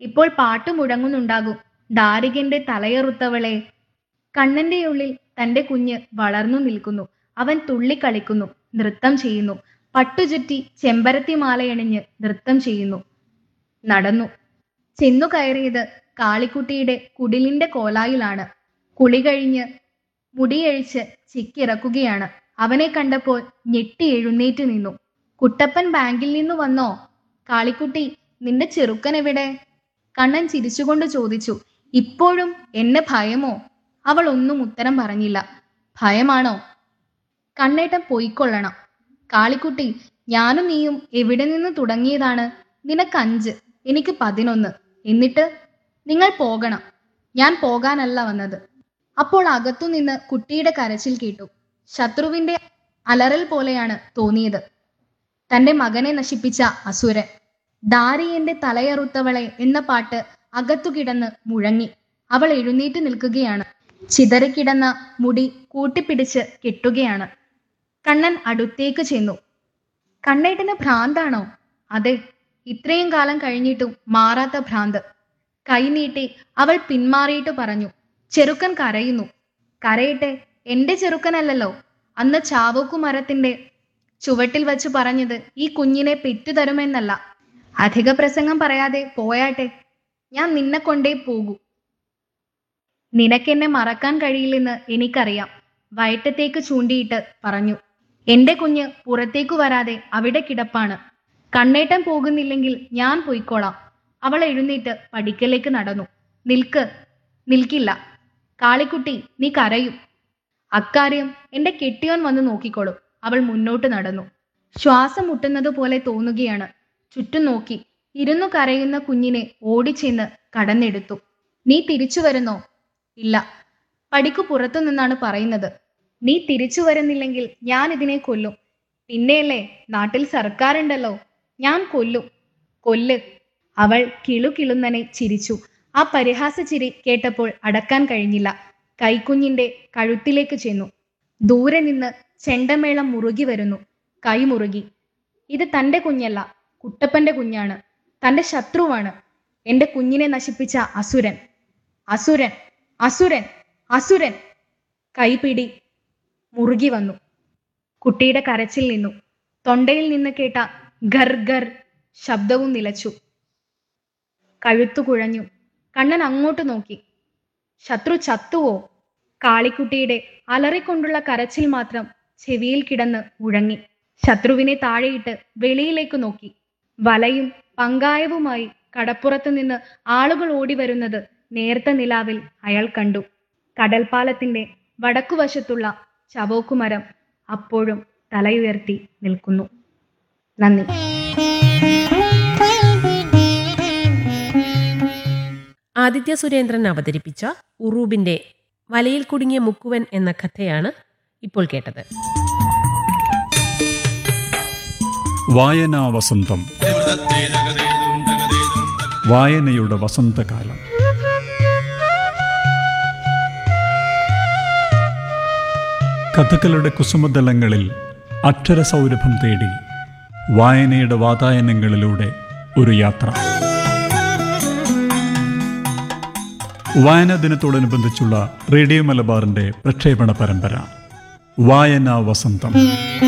ഇപ്പോൾ പാട്ട് മുഴങ്ങുന്നുണ്ടാകും ദാരികന്റെ തലയറുത്തവളെ കണ്ണന്റെ ഉള്ളിൽ തന്റെ കുഞ്ഞ് വളർന്നു നിൽക്കുന്നു അവൻ തുള്ളിക്കളിക്കുന്നു നൃത്തം ചെയ്യുന്നു പട്ടുചുറ്റി ചെമ്പരത്തി മാലയണിഞ്ഞ് നൃത്തം ചെയ്യുന്നു നടന്നു ചെന്നു കയറിയത് കാളിക്കുട്ടിയുടെ കുടിലിന്റെ കോലായിലാണ് കുളി കഴിഞ്ഞ് മുടിയഴിച്ച് ചിക്കിറക്കുകയാണ് അവനെ കണ്ടപ്പോൾ ഞെട്ടി എഴുന്നേറ്റ് നിന്നു കുട്ടപ്പൻ ബാങ്കിൽ നിന്ന് വന്നോ കാളിക്കുട്ടി നിന്റെ ചെറുക്കൻ എവിടെ കണ്ണൻ ചിരിച്ചുകൊണ്ട് ചോദിച്ചു ഇപ്പോഴും എന്നെ ഭയമോ അവൾ ഒന്നും ഉത്തരം പറഞ്ഞില്ല ഭയമാണോ കണ്ണേട്ടൻ പോയിക്കൊള്ളണം കാളിക്കുട്ടി ഞാനും നീയും എവിടെ നിന്ന് തുടങ്ങിയതാണ് നിനക്ക് അഞ്ച് എനിക്ക് പതിനൊന്ന് എന്നിട്ട് നിങ്ങൾ പോകണം ഞാൻ പോകാനല്ല വന്നത് അപ്പോൾ അകത്തുനിന്ന് കുട്ടിയുടെ കരച്ചിൽ കേട്ടു ശത്രുവിന്റെ അലറൽ പോലെയാണ് തോന്നിയത് തന്റെ മകനെ നശിപ്പിച്ച അസുരൻ ദാരിയന്റെ തലയറുത്തവളെ എന്ന പാട്ട് അകത്തു കിടന്ന് മുഴങ്ങി അവൾ എഴുന്നേറ്റ് നിൽക്കുകയാണ് ചിതറിക്കിടന്ന മുടി കൂട്ടിപ്പിടിച്ച് കെട്ടുകയാണ് കണ്ണൻ അടുത്തേക്ക് ചെന്നു കണ്ണേട്ടന് ഭ്രാന്താണോ അതെ ഇത്രയും കാലം കഴിഞ്ഞിട്ടും മാറാത്ത ഭ്രാന്ത് കൈനീട്ടി അവൾ പിന്മാറിയിട്ട് പറഞ്ഞു ചെറുക്കൻ കരയുന്നു കരയട്ടെ എന്റെ ചെറുക്കനല്ലല്ലോ അന്ന് ചാവോക്കു മരത്തിന്റെ ചുവട്ടിൽ വച്ച് പറഞ്ഞത് ഈ കുഞ്ഞിനെ പെറ്റുതരുമെന്നല്ല അധിക പ്രസംഗം പറയാതെ പോയാട്ടെ ഞാൻ നിന്നെ കൊണ്ടേ പോകൂ നിനക്കെന്നെ മറക്കാൻ കഴിയില്ലെന്ന് എനിക്കറിയാം വയറ്റത്തേക്ക് ചൂണ്ടിയിട്ട് പറഞ്ഞു എന്റെ കുഞ്ഞ് പുറത്തേക്കു വരാതെ അവിടെ കിടപ്പാണ് കണ്ണേട്ടൻ പോകുന്നില്ലെങ്കിൽ ഞാൻ പോയിക്കോളാം അവൾ എഴുന്നേറ്റ് പടിക്കലേക്ക് നടന്നു നിൽക്ക് നിൽക്കില്ല കാളിക്കുട്ടി നീ കരയും അക്കാര്യം എന്റെ കെട്ടിയോൻ വന്ന് നോക്കിക്കോളും അവൾ മുന്നോട്ട് നടന്നു ശ്വാസം മുട്ടുന്നത് പോലെ തോന്നുകയാണ് ചുറ്റും നോക്കി ഇരുന്നു കരയുന്ന കുഞ്ഞിനെ ഓടിച്ചെന്ന് കടന്നെടുത്തു നീ തിരിച്ചു വരുന്നോ ഇല്ല പടിക്കു പുറത്തു നിന്നാണ് പറയുന്നത് നീ തിരിച്ചു വരുന്നില്ലെങ്കിൽ ഞാൻ ഇതിനെ കൊല്ലും പിന്നെയല്ലേ നാട്ടിൽ സർക്കാരുണ്ടല്ലോ ഞാൻ കൊല്ലും കൊല്ല് അവൾ കിളുകിളുന്നനെ ചിരിച്ചു ആ പരിഹാസ ചിരി കേട്ടപ്പോൾ അടക്കാൻ കഴിഞ്ഞില്ല കൈക്കുഞ്ഞിന്റെ കഴുത്തിലേക്ക് ചെന്നു ദൂരെ നിന്ന് ചെണ്ടമേളം മുറുകി വരുന്നു കൈ മുറുകി ഇത് തന്റെ കുഞ്ഞല്ല കുട്ടപ്പന്റെ കുഞ്ഞാണ് തന്റെ ശത്രുവാണ് എന്റെ കുഞ്ഞിനെ നശിപ്പിച്ച അസുരൻ അസുരൻ അസുരൻ അസുരൻ കൈപിടി മുറുകി വന്നു കുട്ടിയുടെ കരച്ചിൽ നിന്നു തൊണ്ടയിൽ നിന്ന് കേട്ട ഗർ ഗർ ശബ്ദവും നിലച്ചു കഴുത്തു കുഴഞ്ഞു കണ്ണൻ അങ്ങോട്ട് നോക്കി ശത്രു ചത്തുവോ കാളിക്കുട്ടിയുടെ അലറിക്കൊണ്ടുള്ള കരച്ചിൽ മാത്രം ചെവിയിൽ കിടന്ന് മുഴങ്ങി ശത്രുവിനെ താഴെയിട്ട് വെളിയിലേക്ക് നോക്കി വലയും പങ്കായവുമായി കടപ്പുറത്ത് നിന്ന് ആളുകൾ ഓടി വരുന്നത് നേർത്ത നിലാവിൽ അയാൾ കണ്ടു കടൽപ്പാലത്തിന്റെ വടക്കുവശത്തുള്ള ചവോക്കുമരം അപ്പോഴും തലയുയർത്തി നിൽക്കുന്നു നന്ദി ആദിത്യ സുരേന്ദ്രൻ അവതരിപ്പിച്ച ഉറൂബിന്റെ വലയിൽ കുടുങ്ങിയ മുക്കുവൻ എന്ന കഥയാണ് ഇപ്പോൾ കേട്ടത് വായനാ വസന്തം വായനയുടെ വസന്തകാലം കഥകളുടെ കുസുമതലങ്ങളിൽ അക്ഷരസൗരഭം തേടി വായനയുടെ വാതായനങ്ങളിലൂടെ ഒരു യാത്ര വായനാ ദിനത്തോടനുബന്ധിച്ചുള്ള റേഡിയോ മലബാറിന്റെ പ്രക്ഷേപണ പരമ്പര വായനാ വസന്തം